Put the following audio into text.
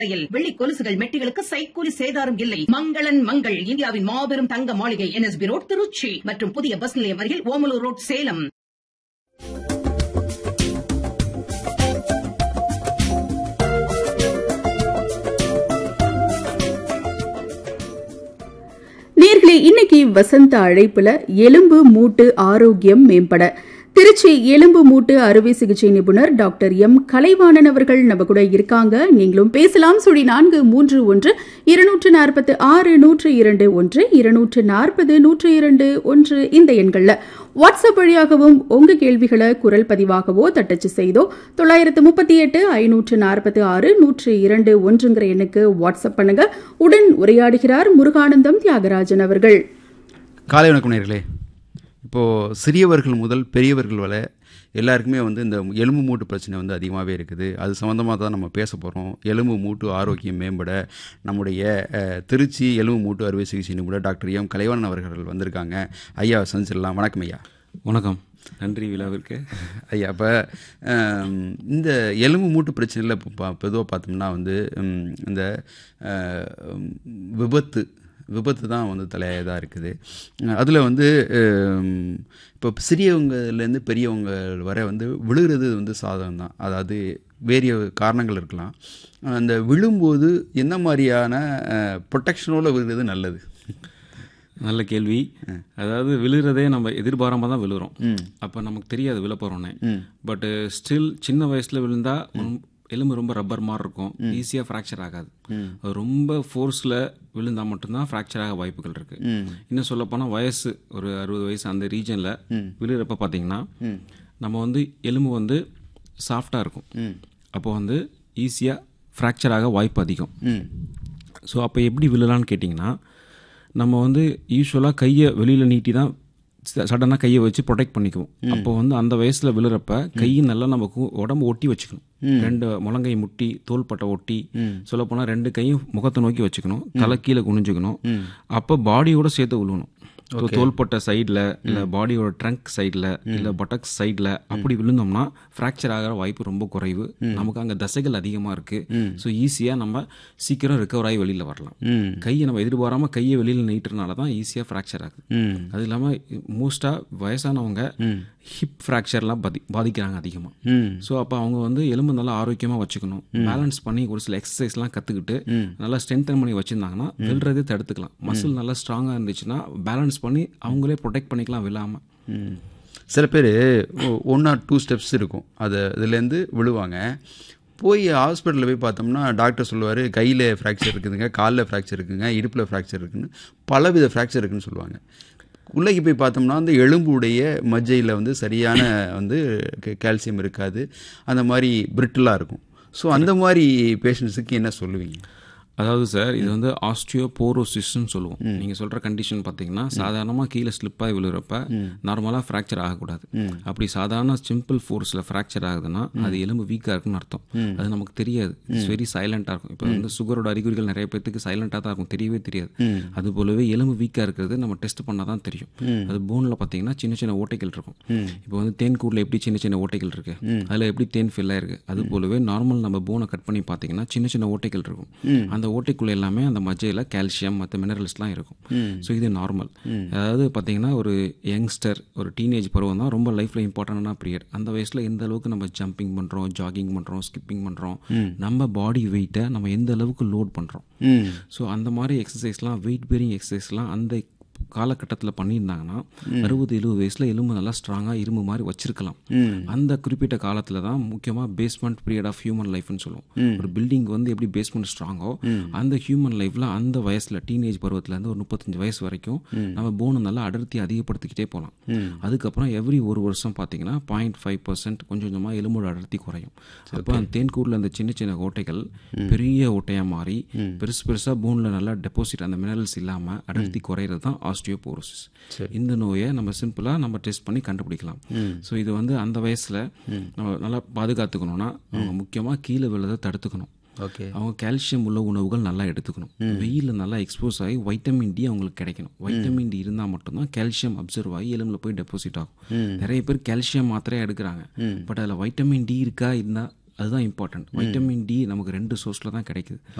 ரயில் வெள்ளி கொலுசுகள் மெட்டிகளுக்கு சைக்கூலி சேதாரம் இல்லை மங்களன் மங்கள் இந்தியாவின் மாபெரும் தங்க மாளிகை என்எஸ்பி ரோட் திருச்சி மற்றும் புதிய பஸ் நிலையம் அருகில் ஓமலூர் ரோட் சேலம் நேர்களே இன்னைக்கு வசந்த அழைப்புல எலும்பு மூட்டு ஆரோக்கியம் மேம்பட திருச்சி எலும்பு மூட்டு அறுவை சிகிச்சை நிபுணர் டாக்டர் எம் கலைவாணன் அவர்கள் நம்ம கூட இருக்காங்க நீங்களும் பேசலாம் சுழி நான்கு மூன்று ஒன்று இருநூற்று நாற்பத்து ஆறு நூற்று இரண்டு ஒன்று இருநூற்று நாற்பது நூற்று இரண்டு ஒன்று இந்த எண்கள்ல வாட்ஸ்அப் வழியாகவும் உங்க கேள்விகளை குரல் பதிவாகவோ தட்டச்சு செய்தோ தொள்ளாயிரத்து முப்பத்தி எட்டு ஐநூற்று நாற்பத்தி ஆறு நூற்று இரண்டு ஒன்றுங்கிற எண்ணுக்கு வாட்ஸ்அப் பண்ணுங்க உடன் உரையாடுகிறார் முருகானந்தம் தியாகராஜன் அவர்கள் காலை வணக்கம் நேர்களே இப்போது சிறியவர்கள் முதல் பெரியவர்கள் வரை எல்லாருக்குமே வந்து இந்த எலும்பு மூட்டு பிரச்சனை வந்து அதிகமாகவே இருக்குது அது சம்மந்தமாக தான் நம்ம பேச போகிறோம் எலும்பு மூட்டு ஆரோக்கியம் மேம்பட நம்முடைய அஹ், திருச்சி எலும்பு மூட்டு அறுவை சிகிச்சை நிபுணர் டாக்டர் எம் கலைவாணன் அவர்கள் வந்திருக்காங்க ஐயா சந்திச்சிடலாம் வணக்கம் ஐயா வணக்கம் நன்றி விழாவிற்கு ஐயா அப்போ இந்த எலும்பு மூட்டு பிரச்சனையில் இப்போ பா பொதுவாக பார்த்தோம்னா வந்து ம், இந்த அஹ், ம், விபத்து விபத்து தான் வந்து தலையாக இருக்குது அதில் வந்து ம், இப்போ சிறியவங்கலேருந்து பெரியவங்க வரை வந்து விழுகிறது வந்து சாதகம் தான் அதாவது வேறிய காரணங்கள் இருக்கலாம் அந்த விழும்போது என்ன மாதிரியான ப்ரொட்டெக்ஷனோடு விழுகிறது நல்லது நல்ல கேள்வி அதாவது விழுறதே நம்ம எதிர்பாராம தான் விழுறோம் அப்போ நமக்கு தெரியாது விழ போகிறோன்னே பட் ஸ்டில் சின்ன வயசில் விழுந்தா ரொம்ப- எலும்பு ரொம்ப ரப்பர் மாதிரி இருக்கும் ஈஸியாக ஃப்ராக்சர் ஆகாது அது ரொம்ப ஃபோர்ஸில் விழுந்தா மட்டும்தான் ஃப்ராக்சர் ஆக வாய்ப்புகள் இருக்கு இன்னும் சொல்ல போனால் வயசு ஒரு அறுபது வயசு அந்த ரீஜனில் விழுறப்ப பார்த்தீங்கன்னா நம்ம வந்து எலும்பு வந்து சாஃப்டாக இருக்கும் அப்போ வந்து ஈஸியாக ஃப்ராக்சர் ஆக வாய்ப்பு அதிகம் ஸோ அப்போ எப்படி விழலான்னு கேட்டிங்கன்னா நம்ம வந்து யூஸ்வலாக கையை வெளியில் நீட்டி தான் சடனாக கையை வச்சு ப்ரொடெக்ட் பண்ணிக்குவோம் அப்போ வந்து அந்த வயசில் விழுறப்ப கையை நல்லா நம்ம கு- உடம்பு ஒட்டி வச்சுக்கணும் ரெண்டு முழங்கை முட்டி தோள்பட்டை ஒட்டி சொல்லப்போனால் ரெண்டு கையும் முகத்தை நோக்கி வச்சுக்கணும் தலை கீழே குனிஞ்சுக்கணும் அப்போ பாடியோட சேர்த்து விழுவணும் So, தோள்பட்டை சைடில் இல்லை பாடியோட ட்ரங்க் சைடில் இல்லை பட்டக்ஸ் சைடில் அப்படி விழுந்தோம்னா ஃப்ராக்சர் ஆகிற வாய்ப்பு ரொம்ப குறைவு நமக்கு அங்கே தசைகள் அதிகமாக இருக்குது ஸோ ஈஸியாக நம்ம சீக்கிரம் ரெக்கவர் ஆகி வெளியில் வரலாம் கையை நம்ம எதிர்பாராமல் கையை வெளியில் நீட்டுறனால தான் ஈஸியாக ஃப்ராக்சர் ஆகுது அது இல்லாமல் மோஸ்ட்டாக வயசானவங்க ஹிப் ஃப்ராக்சர்லாம் பாதி பாதிக்கிறாங்க அதிகமாக ஸோ அப்போ அவங்க வந்து எலும்பு நல்லா ஆரோக்கியமாக வச்சுக்கணும் பேலன்ஸ் பண்ணி ஒரு சில எக்ஸசைஸ்லாம் கற்றுக்கிட்டு நல்லா ஸ்ட்ரென்தன் பண்ணி வச்சுருந்தாங்கன்னா விழுறதே தடுத்துக்கலாம் மசில் நல்லா ஸ்ட்ராங்காக இருந்துச்சுன்னா பேலன்ஸ் பண்ணி அவங்களே ப்ரொடெக்ட் பண்ணிக்கலாம் விழாமல் ம். சில பேர் ஒன் ஆர் டூ ஸ்டெப்ஸ் இருக்கும் அது இதுலேருந்து விழுவாங்க போய் ஹாஸ்பிட்டலில் போய் பார்த்தோம்னா டாக்டர் சொல்லுவார் கையில் ஃப்ராக்சர் இருக்குதுங்க காலில் ஃப்ராக்சர் இருக்குங்க இடுப்பில் ஃப்ராக்சர் இருக்குன்னு பலவித ஃப்ராக்சர் இருக்குன்னு சொல்லுவாங்க உள்ளேக்கு போய் பார்த்தோம்னா அந்த எலும்புடைய மஜ்ஜையில் வந்து சரியான வந்து கால்சியம் இருக்காது அந்த மாதிரி பிரிட்டிலாக இருக்கும் ஸோ அந்த மாதிரி பேஷண்ட்ஸுக்கு என்ன சொல்லுவீங்க அதாவது சார் இது வந்து ஆஸ்டியோபோரோசிஸ்ன்னு சொல்லுவோம் நீங்கள் சொல்கிற கண்டிஷன் பார்த்தீங்கன்னா சாதாரணமாக கீழே ஸ்லிப்பாகி விழுறப்ப நார்மலாக ஃப்ராக்சர் ஆகக்கூடாது அப்படி சாதாரண சிம்பிள் ஃபோர்ஸில் ஃப்ராக்சர் ஆகுதுன்னா அது எலும்பு வீக்காக இருக்குன்னு அர்த்தம் அது நமக்கு தெரியாது இட்ஸ் வெரி சைலண்ட்டாக இருக்கும் இப்போ வந்து சுகரோட அறிகுறிகள் நிறைய பேர்த்துக்கு சைலண்ட்டாக தான் இருக்கும் தெரியவே தெரியாது அது போலவே எலும்பு வீக்காக இருக்கிறது நம்ம டெஸ்ட் பண்ணால் தான் தெரியும் அது போனில் பார்த்தீங்கன்னா சின்ன சின்ன ஓட்டைகள் இருக்கும் இப்போ வந்து தேன்கூரில் எப்படி சின்ன சின்ன ஓட்டைகள் இருக்கு அதில் எப்படி தேன் ஃபில் ஆயிருக்கு அது போலவே நார்மல் நம்ம போனை கட் பண்ணி பார்த்தீங்கன்னா சின்ன சின்ன ஓட்டைகள் இருக்கும் அந்த ஓட்டைக்குள்ள எல்லாமே அந்த மஜ்ஜையில் கால்சியம் மற்ற மினரல்ஸ்லாம் இருக்கும் ஸோ இது நார்மல் அதாவது பார்த்தீங்கன்னா ஒரு யங்ஸ்டர் ஒரு டீனேஜ் பருவம் தான் ரொம்ப லைஃப்பில் இம்பார்ட்டண்டான பீரியட் அந்த வயசில் எந்த அளவுக்கு நம்ம ஜம்பிங் பண்ணுறோம் ஜாகிங் பண்ணுறோம் ஸ்கிப்பிங் பண்ணுறோம் நம்ம பாடி வெயிட்டை நம்ம எந்த அளவுக்கு லோட் பண்ணுறோம் ஸோ அந்த மாதிரி எக்ஸசைஸ்லாம் வெயிட் பேரிங் எக்ஸசைஸ்லாம் அந்த காலகட்டத்தில் பண்ணியிருந்தாங்கன்னா அறுபது எழுபது வயசில் எலும்பு நல்லா ஸ்ட்ராங்காக இரும்பு மாதிரி வச்சிருக்கலாம் அந்த குறிப்பிட்ட காலத்தில் தான் முக்கியமாக பேஸ்மெண்ட் பீரியட் ஆஃப் ஹியூமன் லைஃப்னு சொல்லுவோம் ஒரு பில்டிங் வந்து எப்படி பேஸ்மெண்ட் ஸ்ட்ராங்கோ அந்த ஹியூமன் லைஃப்பில் அந்த வயசில் டீனேஜ் பருவத்துலேருந்து ஒரு முப்பத்தஞ்சு வயசு வரைக்கும் நம்ம போனை நல்லா அடர்த்தி அதிகப்படுத்திக்கிட்டே போகலாம் அதுக்கப்புறம் எவ்ரி ஒரு வருஷம் பார்த்தீங்கன்னா பாயிண்ட் ஃபைவ் பர்சன்ட் கொஞ்சம் கொஞ்சமாக எலும்போட அடர்த்தி குறையும் அப்போ அந்த தேன்கூரில் அந்த சின்ன சின்ன ஓட்டைகள் பெரிய ஓட்டையாக மாறி பெருசு பெருசாக போனில் நல்லா டெபாசிட் அந்த மினரல்ஸ் இல்லாமல் அடர்த்தி குறையிறது தான் ஆஸ்டியோபோரோசிஸ் இந்த நோயை நம்ம சிம்பிளாக நம்ம டெஸ்ட் பண்ணி கண்டுபிடிக்கலாம் ஸோ இது வந்து அந்த வயசில் நம்ம நல்லா பாதுகாத்துக்கணும்னா அவங்க முக்கியமாக கீழே விழுறதை தடுத்துக்கணும் ஓகே அவங்க கால்சியம் உள்ள உணவுகள் நல்லா எடுத்துக்கணும் வெயிலில் நல்லா எக்ஸ்போஸ் ஆகி வைட்டமின் டி அவங்களுக்கு கிடைக்கணும் வைட்டமின் டி இருந்தால் மட்டும்தான் கால்சியம் அப்சர்வ் ஆகி எலும்புல போய் டெபாசிட் ஆகும் நிறைய பேர் கால்சியம் மாத்திரையே எடுக்கிறாங்க பட் அதில் வைட்டமின் டி இருக்கா இருந்தால் அதுதான் இம்பார்ட்டன்ட் வைட்டமின் டி நமக்கு ரெண்டு சோர்ஸில் தான் கிடைக்குது